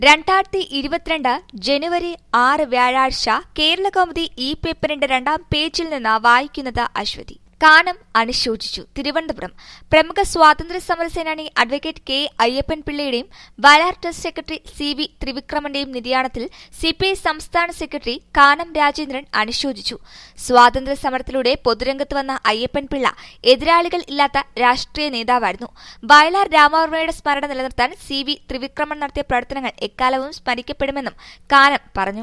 രണ്ടായിരത്തി ഇരുപത്തിരണ്ട് ജനുവരി ആറ് വ്യാഴാഴ്ച കേരള കൗമുദി ഈ പേപ്പറിന്റെ രണ്ടാം പേജിൽ നിന്ന് വായിക്കുന്നത് അശ്വതി കാനം അനുശോചിച്ചു തിരുവനന്തപുരം പ്രമുഖ സ്വാതന്ത്ര്യ സമരസേനാനി അഡ്വക്കേറ്റ് കെ അയ്യപ്പൻ പിള്ളയുടെയും Vayalar trust secretary C V ത്രിവിക്രമന്റെയും നിര്യാണത്തിൽ സിപിഐ സംസ്ഥാന സെക്രട്ടറി കാനം രാജേന്ദ്രൻ അനുശോചിച്ചു സ്വാതന്ത്ര്യ സമരത്തിലൂടെ പൊതുരംഗത്ത് വന്ന അയ്യപ്പൻ പിള്ള എതിരാളികൾ ഇല്ലാത്ത രാഷ്ട്രീയ നേതാവായിരുന്നു വയലാർ രാമവർമ്മയുടെ സ്മരണ നിലനിർത്താൻ സി വി ത്രിവിക്രമൻ നടത്തിയ പ്രവർത്തനങ്ങൾ എക്കാലവും സ്മരിക്കപ്പെടുമെന്നും കാനം പറഞ്ഞു